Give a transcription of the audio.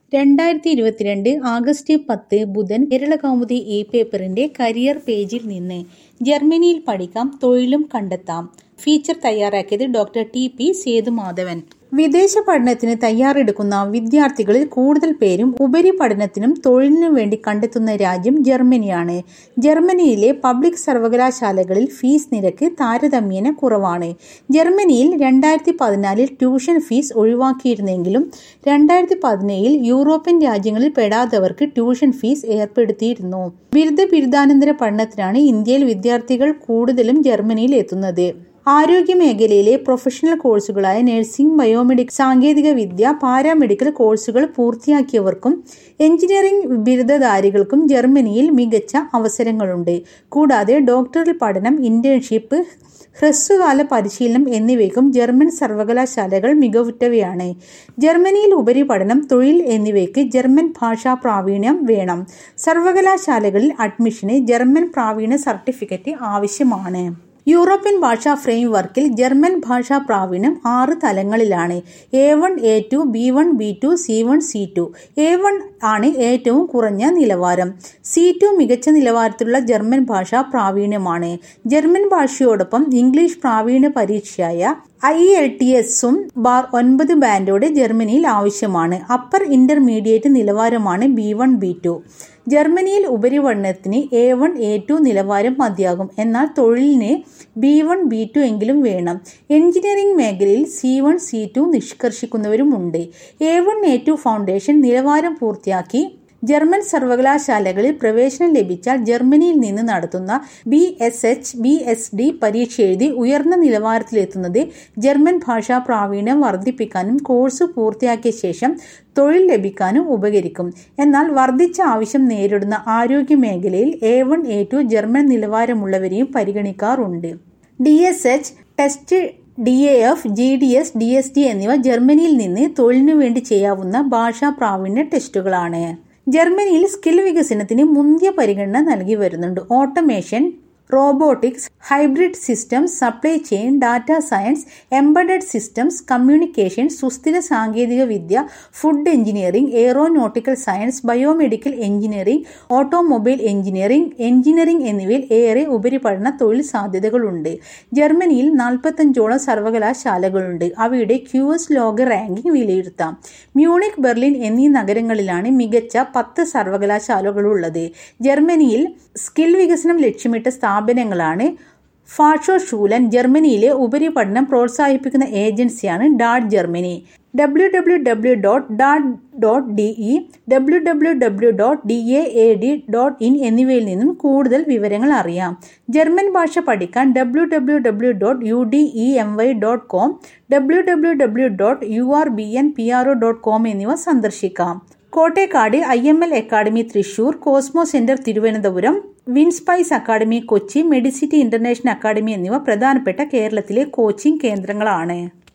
രണ്ടായിരത്തി ഇരുപത്തിരണ്ട് ആഗസ്റ്റ് പത്ത് ബുധൻ കേരളകൗമുദി ഇ പേപ്പറിന്റെ കരിയർ പേജിൽ നിന്ന് ജർമ്മനിയിൽ പഠിക്കാം തൊഴിലും കണ്ടെത്താം ഫീച്ചർ തയ്യാറാക്കിയത് ഡോക്ടർ ടി പി സേതുമാധവൻ വിദേശ പഠനത്തിന് തയ്യാറെടുക്കുന്ന വിദ്യാർത്ഥികളിൽ കൂടുതൽ പേരും ഉപരിപഠനത്തിനും തൊഴിലിനും വേണ്ടി കണ്ടെത്തുന്ന രാജ്യം ജർമ്മനിയാണ് ജർമ്മനിയിലെ പബ്ലിക് സർവകലാശാലകളിൽ ഫീസ് നിരക്ക് താരതമ്യേന കുറവാണ് ജർമ്മനിയിൽ രണ്ടായിരത്തി പതിനാലിൽ ട്യൂഷൻ ഫീസ് ഒഴിവാക്കിയിരുന്നെങ്കിലും രണ്ടായിരത്തി പതിനേഴിൽ യൂറോപ്യൻ രാജ്യങ്ങളിൽ പെടാത്തവർക്ക് ട്യൂഷൻ ഫീസ് ഏർപ്പെടുത്തിയിരുന്നു ബിരുദ ബിരുദാനന്തര പഠനത്തിനാണ് ഇന്ത്യയിൽ വിദ്യാർത്ഥികൾ കൂടുതലും ജർമ്മനിയിൽ എത്തുന്നത് ആരോഗ്യ മേഖലയിലെ പ്രൊഫഷണൽ കോഴ്സുകളായ നഴ്സിംഗ് ബയോമെഡിക്കൽ സാങ്കേതിക വിദ്യ പാരാമെഡിക്കൽ കോഴ്സുകൾ പൂർത്തിയാക്കിയവർക്കും എഞ്ചിനീയറിംഗ് ബിരുദധാരികൾക്കും ജർമ്മനിയിൽ മികച്ച അവസരങ്ങളുണ്ട് കൂടാതെ ഡോക്ടറൽ പഠനം ഇന്റേൺഷിപ്പ് ഹ്രസ്വകാല പരിശീലനം എന്നിവയ്ക്കും ജർമ്മൻ സർവകലാശാലകൾ മികവുറ്റവയാണ് ജർമ്മനിയിൽ ഉപരിപഠനം തൊഴിൽ എന്നിവയ്ക്ക് ജർമ്മൻ ഭാഷാ പ്രാവീണ്യം വേണം സർവകലാശാലകളിൽ അഡ്മിഷന് ജർമ്മൻ പ്രാവീണ്യ സർട്ടിഫിക്കറ്റ് ആവശ്യമാണ് യൂറോപ്യൻ ഭാഷാ ഫ്രെയിംവർക്കിൽ ജർമ്മൻ ഭാഷാ പ്രാവീണ്യം ആറ് തലങ്ങളിലാണ് A one A two B one B two C one C two A one ആണ് ഏറ്റവും കുറഞ്ഞ നിലവാരം സി ടു മികച്ച നിലവാരത്തിലുള്ള ജർമ്മൻ ഭാഷാ പ്രാവീണ്യമാണ് ജർമ്മൻ ഭാഷയോടൊപ്പം ഇംഗ്ലീഷ് പ്രാവീണ്യ പരീക്ഷയായ ഐ എൽ ടി എസും ബാർ ഒൻപത് ബാൻഡോട് ജർമ്മനിയിൽ ആവശ്യമാണ് അപ്പർ ഇന്റർമീഡിയറ്റ് നിലവാരമാണ് ബി വൺ ബി ടു ജർമ്മനിയിൽ ഉപരിപഠനത്തിന് എ വൺ എ ടു നിലവാരം മതിയാകും എന്നാൽ തൊഴിലിന് ബി വൺ ബി ടു എങ്കിലും വേണം എഞ്ചിനീയറിംഗ് മേഖലയിൽ സി വൺ സി ടു നിഷ്കർഷിക്കുന്നവരുമുണ്ട് A one A two foundation നിലവാരം പൂർത്തിയാക്കി ജർമ്മൻ സർവകലാശാലകളിൽ പ്രവേശനം ലഭിച്ചാൽ ജർമ്മനിയിൽ നിന്ന് നടത്തുന്ന B S H B S D പരീക്ഷ എഴുതി ഉയർന്ന നിലവാരത്തിലെത്തുന്നത് ജർമ്മൻ ഭാഷാ പ്രാവീണ്യം വർദ്ധിപ്പിക്കാനും കോഴ്സ് പൂർത്തിയാക്കിയ ശേഷം തൊഴിൽ ലഭിക്കാനും ഉപകരിക്കും എന്നാൽ വർദ്ധിച്ച ആവശ്യം നേരിടുന്ന ആരോഗ്യ മേഖലയിൽ A one A two German നിലവാരമുള്ളവരെയും പരിഗണിക്കാറുണ്ട് D S H test D A F G D S D S T എന്നിവ ജർമ്മനിയിൽ നിന്ന് തൊഴിലിനു വേണ്ടി ചെയ്യാവുന്ന ഭാഷാ പ്രാവീണ്യ ടെസ്റ്റുകളാണ് ജർമ്മനിയിൽ സ്കിൽ വികസനത്തിന് മുന്തിയ പരിഗണന നൽകി വരുന്നുണ്ട് automation robotics hybrid systems supply chain data science embedded systems communication സുസ്ഥിര സാങ്കേതിക വിദ്യ food engineering aeronautical science biomedical engineering automobile engineering engineering എന്നിവയിൽ ഏറെ ഉപരിപഠന തൊഴിൽ സാധ്യതകളുണ്ട് ജർമ്മനിയിൽ നാൽപ്പത്തഞ്ചോളം സർവകലാശാലകളുണ്ട് അവയുടെ ക്യു എസ് ലോക റാങ്കിംഗ് വിലയിരുത്താം മ്യൂണിക് ബെർലിൻ എന്നീ നഗരങ്ങളിലാണ് മികച്ച പത്ത് സർവകലാശാലകളുള്ളത് ജർമ്മനിയിൽ സ്കിൽ വികസനം ലക്ഷ്യമിട്ട സ്ഥാപനങ്ങളാണ് ഫാഷോ ഷൂലൻ ജർമ്മനിയിലെ ഉപരിപഠനം പ്രോത്സാഹിപ്പിക്കുന്ന ഏജൻസിയാണ് DAAD Germany W W W dot DAAD dot D E W W W dot D A A D dot in എന്നിവയിൽ നിന്നും കൂടുതൽ വിവരങ്ങൾ അറിയാം ജർമ്മൻ ഭാഷ പഠിക്കാൻ W W W dot U D E M Y dot com W W W dot U R B N P R O dot com എന്നിവ സന്ദർശിക്കാം Kottekkad I M L Academy Thrissur Cosmo Centre Thiruvananthapuram Winspice Academy Kochi Medicity International Academy എന്നിവ പ്രധാനപ്പെട്ട കേരളത്തിലെ coaching കേന്ദ്രങ്ങളാണ്